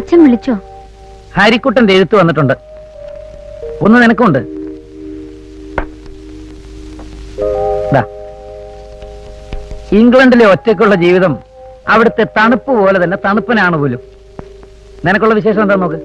അച്ഛൻ വിളിച്ചോ ഹരിക്കുട്ടന്റെ എഴുത്ത് വന്നിട്ടുണ്ട് ഒന്ന് നിനക്കുണ്ട് ദാ. ഇംഗ്ലണ്ടിലെ ഒറ്റയ്ക്കുള്ള ജീവിതം അവിടുത്തെ തണുപ്പ് പോലെ തന്നെ തണുപ്പനാണ് പോലും നിനക്കുള്ള വിശേഷം എന്താ നോക്ക്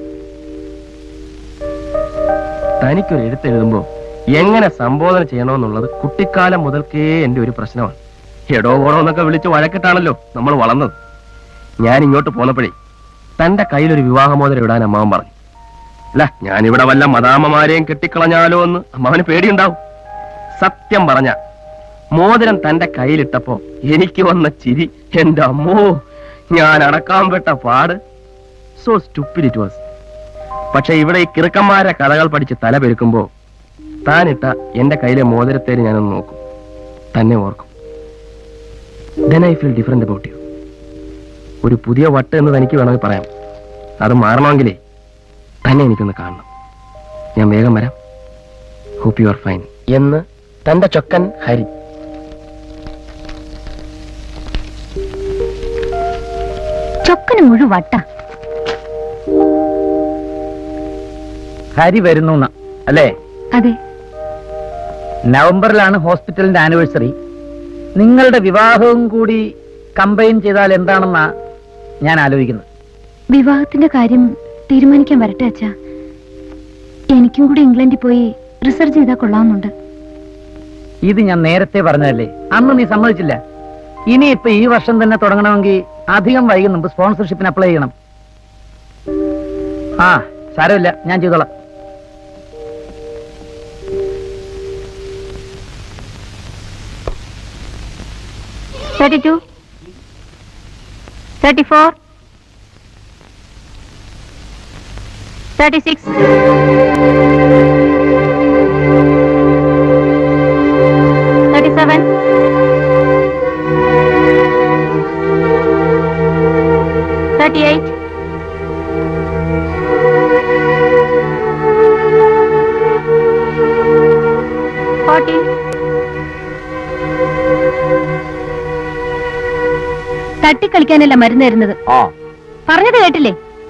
തനിക്കൊരു എഴുത്തെഴുതുമ്പോ എങ്ങനെ സംബോധന ചെയ്യണമെന്നുള്ളത് കുട്ടിക്കാലം മുതൽക്കേ എന്റെ ഒരു പ്രശ്നമാണ് എടോ ഓടോ എന്നൊക്കെ വിളിച്ച് വഴക്കിട്ടാണല്ലോ നമ്മൾ വളർന്നത് ഞാൻ ഇങ്ങോട്ട് പോന്നപ്പോഴേ തന്റെ കയ്യിലൊരു വിവാഹമോദരം ഇടാൻ അമ്മാവൻ പറഞ്ഞു അല്ല ഞാനിവിടെ വല്ല മദാമ്മമാരെയും കെട്ടിക്കളഞ്ഞാലോ എന്ന് അമ്മാവന് പേടിയുണ്ടാവും സത്യം പറഞ്ഞ മോതിരം തന്റെ കയ്യിലിട്ടപ്പോ എനിക്ക് വന്ന ചിരി എന്റെ അമ്മോ ഞാൻ അടക്കാൻ പെട്ട പാട് സോ സ്റ്റുപ്പിഡ് ഇറ്റ് വാസ് പക്ഷെ ഇവിടെ ഈ കിറുക്കന്മാരെ കഥകൾ പഠിച്ച് തല പെരുക്കുമ്പോ താനിട്ട എന്റെ കയ്യിലെ മോതിരത്തേര് ഞാനൊന്ന് നോക്കും തന്നെ ഓർക്കും then I feel different about you ഒരു പുതിയ വട്ട് എന്ന് തനിക്ക് വേണമെങ്കിൽ പറയാം അത് മാറണമെങ്കിലേ തന്നെ എനിക്കൊന്ന് കാണണം ഞാൻ വേഗം വരാം ഹോപ്പ് യു ആർ ഫൈൻ എന്ന് തന്റെ ചൊക്കൻ ഹരി ചൊക്കന് മുഴു വട്ട ഹരി വരുന്നു ന്ന്. അല്ലേ അതെ നവംബറിലാണ് ഹോസ്പിറ്റലിന്റെ ആനിവേഴ്സറി നിങ്ങളുടെ വിവാഹവും കൂടി കമ്പൈൻ ചെയ്താൽ എന്താണെന്നാ ഞാൻ ആലോചിക്കുന്നത് വിവാഹത്തിന്റെ കാര്യം തീരുമാനിക്കാൻ വരട്ടെ അച്ഛാ എനിക്കും കൂടി ഇംഗ്ലണ്ടിൽ പോയി റിസർച്ച് ചെയ്താൽ കൊള്ളാവുന്നുണ്ട് ഇത് ഞാൻ നേരത്തെ പറഞ്ഞതല്ലേ അന്ന് നീ സമ്മതിച്ചില്ല ഇനി ഇപ്പൊ ഈ വർഷം തന്നെ തുടങ്ങണമെങ്കിൽ അധികം വൈകും മുമ്പ് സ്പോൺസർഷിപ്പിന് അപ്ലൈ ചെയ്യണം ആ സാരമില്ല ഞാൻ ചെയ്തോളാം thirty two thirty four thirty six thirty seven thirty eight forty തട്ടിക്കളിക്കാനല്ല മരുന്ന് തരുന്നത് ആ പറഞ്ഞത് കേട്ടില്ലേ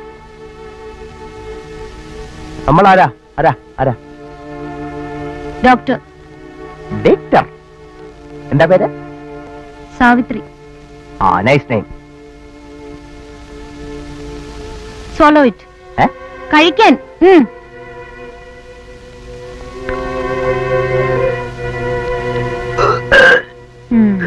നമ്മൾ ആരാ ആരാ ആരാ ഡോക്ടർ ഡേക്ടർ എന്താ പേര് സാവിത്രി ആ നൈസ് നെയിം സ്വലോ ഇറ്റ് ഏ കഴിക്കാൻ ഉം. ഉം.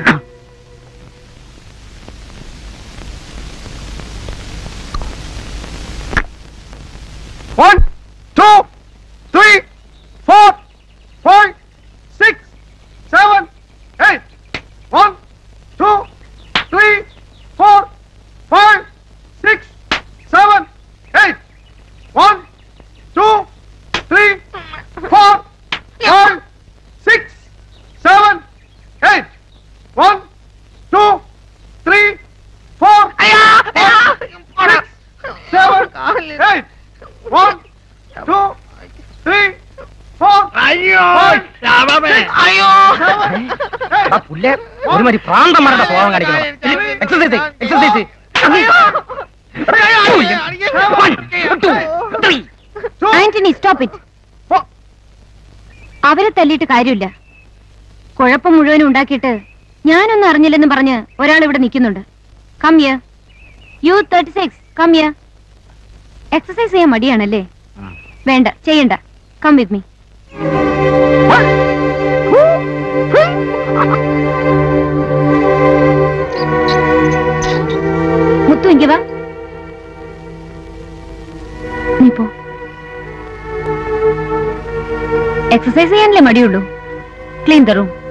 One, two, three, four, five, six, seven, eight. One, two, three, four, five, six, seven, eight. One, two, three, four, five, six, seven, eight. One, two, three, four, five, six, seven, eight. One, two, three, four, അയ്യോ five, ശവമേ six, അയ്യോ seven, eight. പുല്ലേ ഒരുമാതിരി പ്രാന്തന്മാരുടെ സ്വഭാവം കാണിക്കണം exercise exercise Antony stop it അവരെ തല്ലിയിട്ട് കാര്യമില്ല കുഴപ്പം മുഴുവനും ഉണ്ടാക്കിയിട്ട് ഞാനൊന്നും അറിഞ്ഞില്ലെന്ന് പറഞ്ഞ് ഒരാൾ ഇവിടെ നിൽക്കുന്നുണ്ട് come here you thirty six come here exercise ചെയ്യാൻ മടിയാണല്ലേ വേണ്ട ചെയ്യണ്ട കം വിത്ത് മീ മുത്തു ഇങ്ങ വാ നീ പോ എക്സസൈസ് ചെയ്യാനല്ലേ മടിയുള്ളൂ ക്ലീൻ ദ റൂം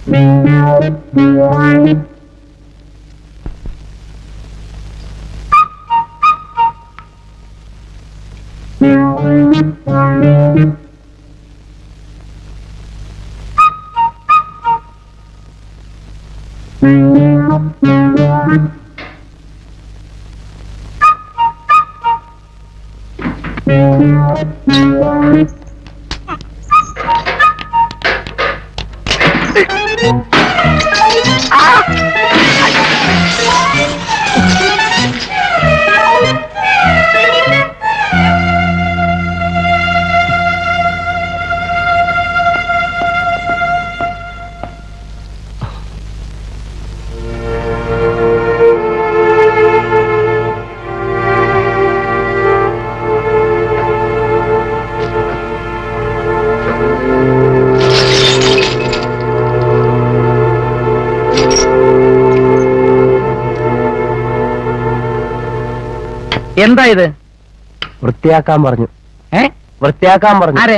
എന്താ ഇത് വൃത്തിയാക്കാൻ പറഞ്ഞു ഏ വൃത്തിയാക്കാൻ പറഞ്ഞു ആരെ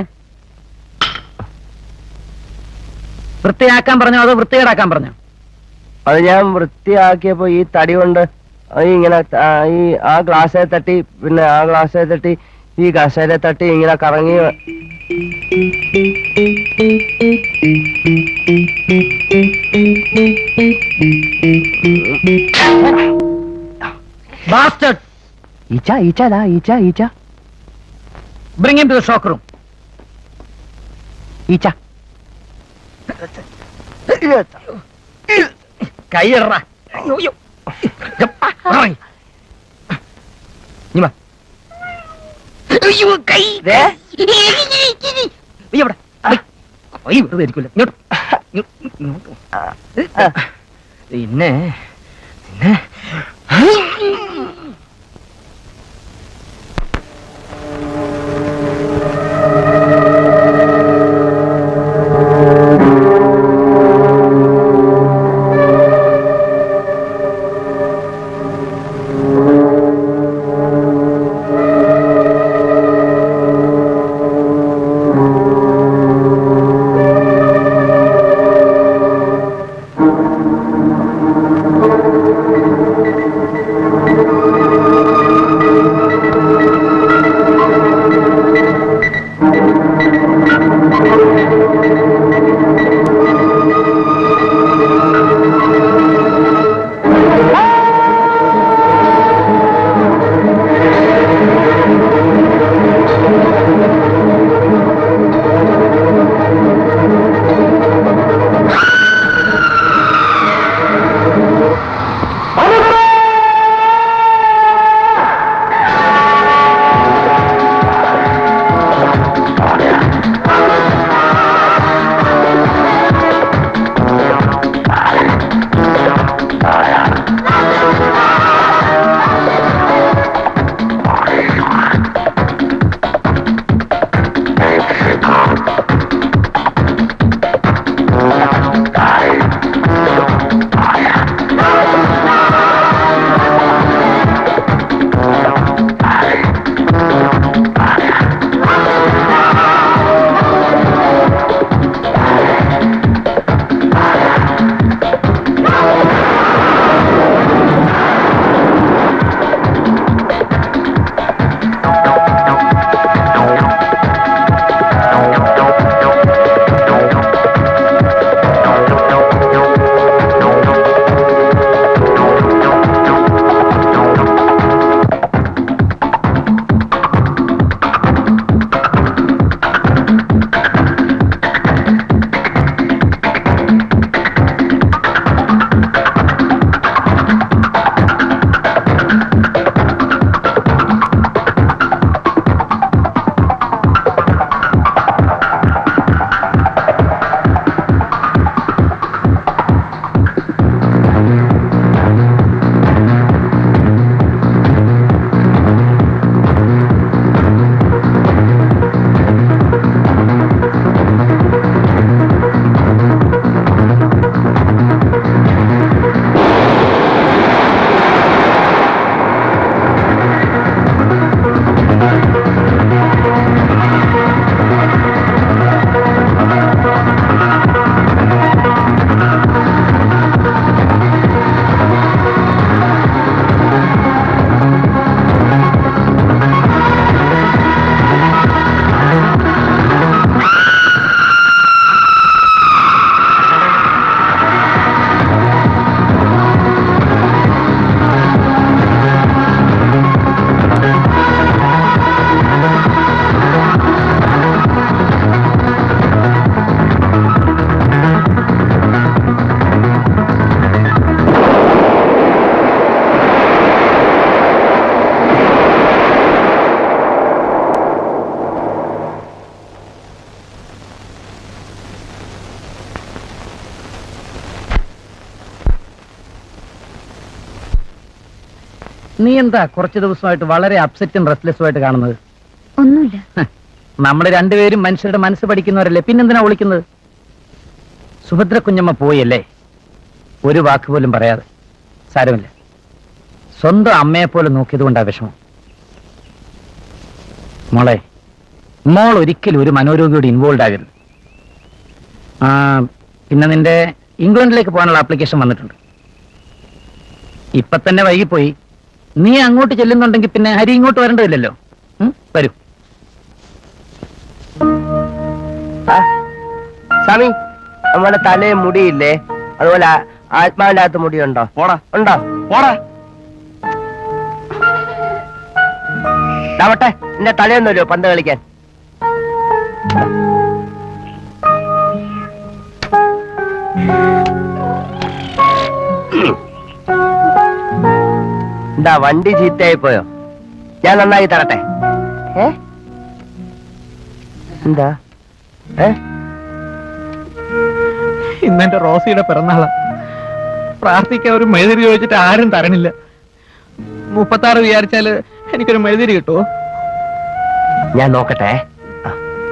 വൃത്തിയാക്കാൻ പറഞ്ഞോ അതോ വൃത്തികേടാക്കാൻ പറഞ്ഞോ അത് ഞാൻ വൃത്തിയാക്കിയപ്പോ ഈ തടി കൊണ്ട് ഈ ഇങ്ങനെ ത- ആ ഈ ആ ഗ്ലാസ്സിൽ തട്ടി പിന്നെ ആ ഗ്ലാസ്സിൽ തട്ടി ഈ കസേര തട്ടി ഇങ്ങനെ കറങ്ങി ബാസ്റ്റഡ് ഈച്ച ഈച്ച ദാ ഈച്ച ഈച്ച bring in to shock room ഈച്ച കൈയിടറ ദേ. പിന്നെ പിന്നെ ആ നീ എന്താ കുറച്ച് ദിവസമായിട്ട് വളരെ അപ്സെറ്റും റെസ്റ്റ്ലെസ്സും ആയിട്ട് കാണുന്നത് ഒന്നുമില്ല നമ്മൾ രണ്ടുപേരും മനുഷ്യരുടെ മനസ്സ് പഠിക്കുന്നവരല്ലേ പിന്നെന്തിനാ വിളിക്കുന്നത് സുഭദ്ര കുഞ്ഞമ്മ പോയല്ലേ ഒരു വാക്ക് പോലും പറയാതെ സാരമില്ല സ്വന്തം അമ്മയെ പോലെ നോക്കിയത് കൊണ്ടാ വിഷമം മോളെ മോൾ ഒരിക്കലും ഒരു മനോരോഗിയോട് ഇൻവോൾവ് ആകരുത് ആ പിന്നെ നിന്റെ ഇംഗ്ലണ്ടിലേക്ക് പോകാനുള്ള ആപ്ലിക്കേഷൻ വന്നിട്ടുണ്ട് ഇപ്പൊ തന്നെ വൈകിപ്പോയി നീ അങ്ങോട്ട് ചെല്ലുന്നുണ്ടെങ്കിൽ പിന്നെ ഹരി ഇങ്ങോട്ട് വരേണ്ടതില്ലല്ലോ ഉം? വരൂ ആ, സ്വാമി നമ്മുടെ തലയെ മുടിയില്ലേ അതുപോലെ ആ- ആത്മാവിന്റെ അകത്ത് മുടിയുണ്ടോ പോടാ ഉണ്ടോ പോടാ ഡാവട്ടെ എന്റെ തലയൊന്നും വരുമോ പന്ത് കളിക്കാൻ എന്താ വണ്ടി ചീത്തയായി പോയോ ഞാൻ നന്നായി തരട്ടെ ഏ എന്താ ഏ ഇന്നെന്റെ റോസിയുടെ പിറന്നാളാ പ്രാർത്ഥിക്കാൻ ഒരു മെഴുതിരി ചോദിച്ചിട്ട് ആരും തരണില്ല മുപ്പത്താറ് വിചാരിച്ചാല് എനിക്കൊരു മെഴുതിരി കിട്ടുമോ ഞാൻ നോക്കട്ടെ ആ,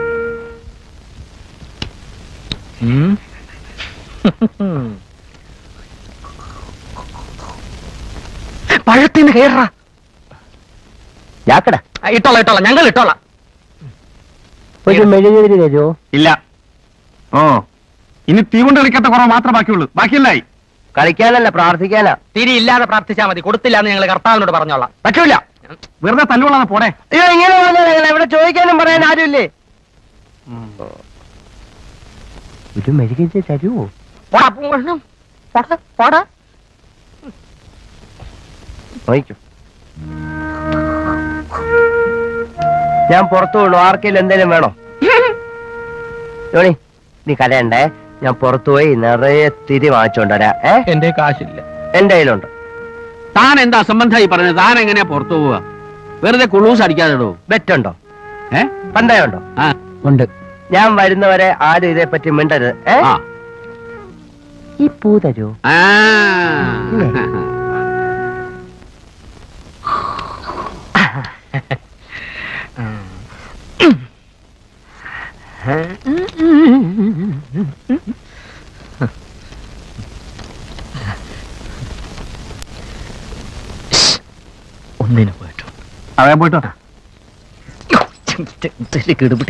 പഴത്തിന് കയറ ജാക്കട ഇട്ടോളാം ഇട്ടോളാം ഞങ്ങൾ ഇട്ടോളാം ഒരു മെഴുകുതിരി തരുമോ ഇല്ല ഓ ഇനി തീ കൊണ്ട് കളിക്കാത്ത കുറവ് മാത്രമേ ബാക്കിയുള്ളൂ ബാക്കിയല്ലായി കളിക്കാനല്ല പ്രാർത്ഥിക്കാനാ തിരി ഇല്ലാതെ പ്രാർത്ഥിച്ചാൽ മതി കൊടുത്തില്ല എന്ന് ഞങ്ങൾ കർത്താവിനോട് പറഞ്ഞോളാം പറ്റൂല വെറുതെ തല്ലുകൊള്ളാതെ പോടെ അയ്യോ ഇങ്ങനെ പറഞ്ഞാൽ ഇവിടെ ചോദിക്കാനും പറയാൻ ആരുമില്ലേ ഒരു മെഴുകുതിരി തരുമോ പോടാ, പോണം. പോടാ, പോടാ. നോക്കൂ ഞാൻ പുറത്തു വീണു ആർക്കെങ്കിലും എന്തേലും വേണോ ജോണി നീ കരയണ്ടേ ഞാൻ പുറത്തു പോയി നിറയെ തിരി വാങ്ങിച്ചോണ്ട് വരാം ഏ എന്റെ കാശില്ല എന്റെ കയ്യിലുണ്ട് താൻ എന്താ സംബന്ധമായി പറഞ്ഞത് താൻ എങ്ങനെയാ പുറത്തു പോവുക വെറുതെ കുളൂസ് അടിക്കാതെടോ ബെറ്റുണ്ടോ ഏ പന്തയമുണ്ടോ ആ ഉണ്ട് ഞാൻ വരുന്നവരെ ആരും ഇതേപ്പറ്റി മിണ്ടരുത് ഏ ആ ഈ പൂ തരൂ ആ. ഒന്നിനു പോയിട്ടു അവൻ പോയിട്ടോ കിടുപിടി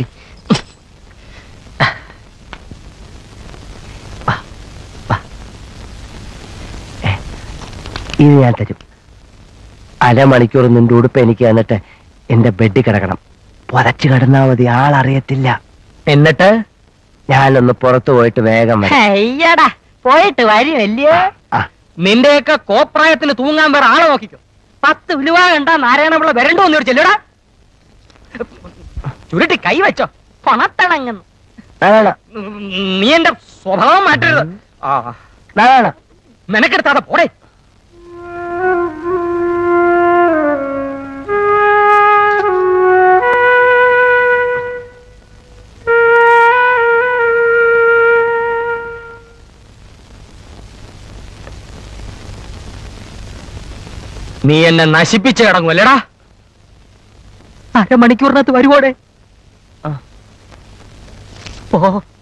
ഇത് ഞാൻ തരും അരമണിക്കൂർ നിന്റെ ഉടുപ്പ് എനിക്ക് തന്നിട്ട് എന്റെ ബെഡിൽ കിടക്കണം പുതച്ചു കിടന്നാ മതി ആളറിയത്തില്ല എന്നിട്ട് ഞാനൊന്ന് പുറത്തു പോയിട്ട് വേഗം വരാം അയ്യടാ പോയിട്ട് വരുമല്ലയോ ആ. നിന്റെയൊക്കെ കോപ്രായത്തിൽ തൂങ്ങാൻ വേറെ ആളെ നോക്കിക്കോ പത്ത് വിലുവ കണ്ട നാരായണപിള്ള വരണ്ടോ എന്ന് ചോദിച്ചല്ലോടാ ചുരുട്ടി കൈ വെച്ചോ പണത്തിണങ്ങുന്നു നാരായണ നീ എന്റെ സ്വഭാവം മാറ്റരുത് ആ നാരായണ നിനക്കെടുത്താതെ പോടേ നീ എന്നെ നശിപ്പിച്ച് കിടങ്ങുമല്ലേടാ അരമണിക്കൂറിനകത്ത് വരുവോടെ ആ. പോ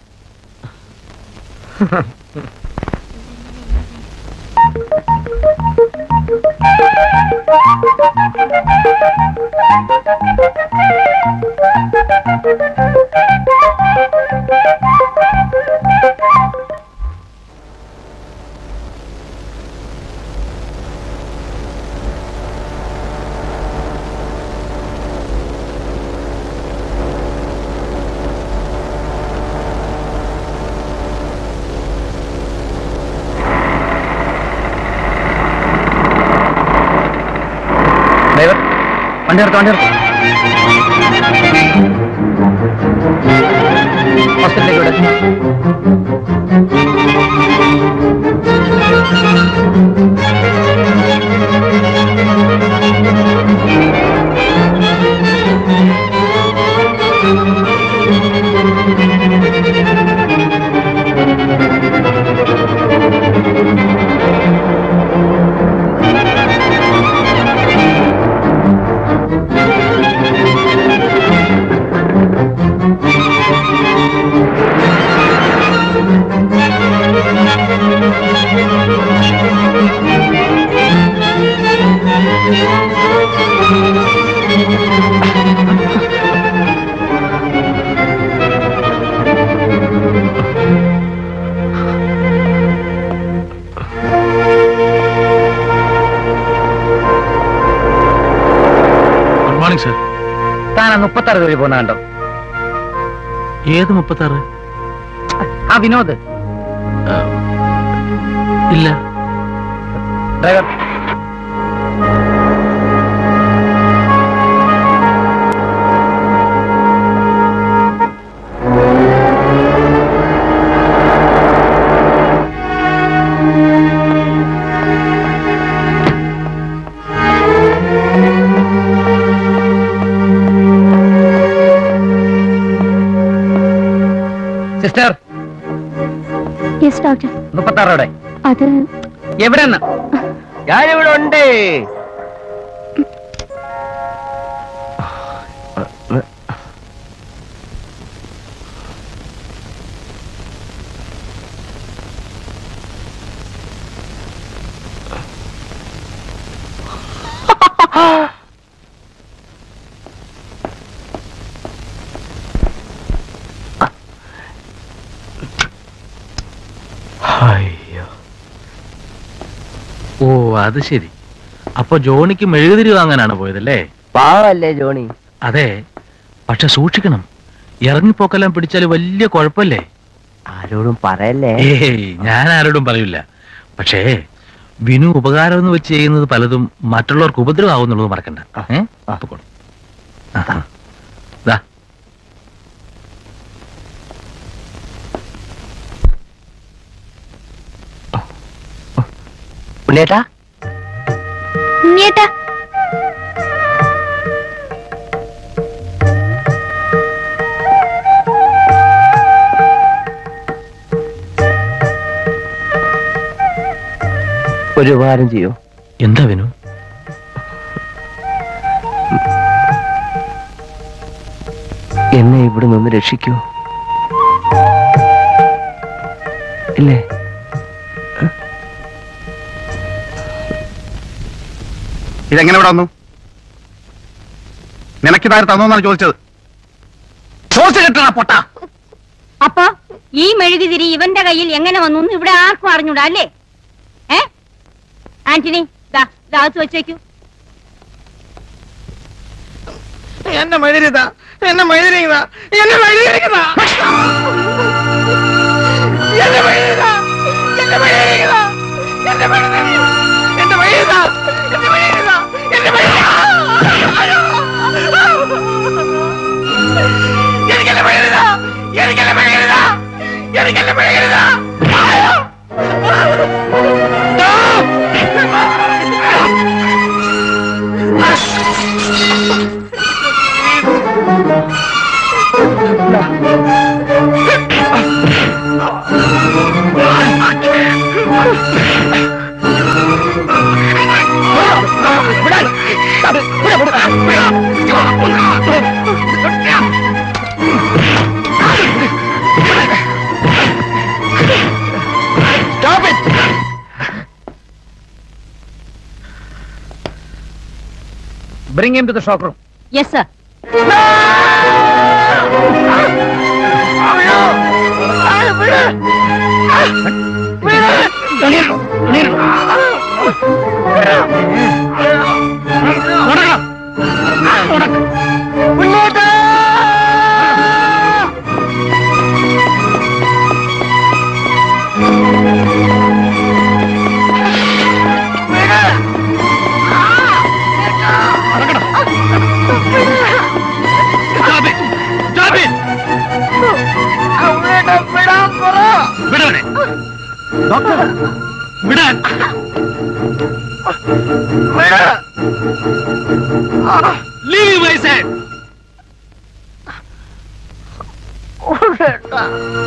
ഡ്രൈവർ വണ്ടി നിർത്ത് വണ്ടി നിർത്ത് ഹോസ്പിറ്റലിലേക്ക് വിട് ഗുഡ് മോർണിംഗ് സർ താൻ ആ മുപ്പത്താറ് കയറി പോകുന്ന കണ്ടോ ഏത് മുപ്പത്താറ് ആ വിനോദ് ഇല്ല ഡ്രൈവർ സിസ്റ്റർ യെസ് ഡോക്ടർ മുപ്പത്താറോടെ അത് എവിടെന്ന് ഞാനിവിടെ ഉണ്ട് അയ്യോ ഓ അത് ശരി അപ്പൊ ജോണിക്ക് മെഴുകുതിരി വാങ്ങാനാണ് പോയതല്ലേ പാവല്ലേ ജോണി അതെ പക്ഷെ സൂക്ഷിക്കണം ഇറങ്ങിപ്പോക്കെല്ലാം പിടിച്ചാൽ വലിയ കുഴപ്പല്ലേ ആരോടും പറയല്ലേ ഏയ് ഞാൻ ആരോടും പറയില്ല പക്ഷേ വിനു ഉപകാരം എന്ന് വെച്ച് ചെയ്യുന്നത് പലതും മറ്റുള്ളവർക്ക് ഉപദ്രവമാവുന്നുള്ളത് മറക്കണ്ട ഏ ആ. പൊക്കോളൂ. ആ, ആ. ദാ. ഉണ്ണേട്ടാ ഉണ്ണിയേട്ടാ ഒരു ഉപകാരം ചെയ്യോ എന്താ വിനു എന്നെ ഇവിടെ നിന്ന് രക്ഷിക്കൂ ഇല്ലേ ഇതെങ്ങനെ ഇവിടെ വന്നു നിനക്കിതാര് തന്നോന്നാണ് ചോദിച്ചത് ചോദിച്ചു കിട്ടണ പൊട്ട അപ്പൊ ഈ മെഴുകുതിരി ഇവന്റെ കയ്യിൽ എങ്ങനെ വന്നു എന്ന് ഇവിടെ ആർക്കും അറിഞ്ഞൂടാ അല്ലേ ഏ ആന്റണി ദാ ഇതകത്ത് വെച്ചേക്കൂ എന്നെ മഴുതരുതാ എന്നെ മഴുതരിതാ എന്നെ മഴുതരിതാ എന്നെ മഴുതരുതാ എന്നെ മഴുതരിതാ എന്നെ മഴുതരി എന്നെ മഴുതരുതാ എന്നെ മഴുതരുതാ എന്നെ മഴുതരുതാ അയ്യോ എനിക്കെന്നെ മഴുതരുതാ എനിക്കെന്നെ മഴുതരുതാ എനിക്കെന്നെ മഴുതരുതാ അയ്യോ bring him to the shock room yes sir വിടവനെ വിടാൻ Leave, I said.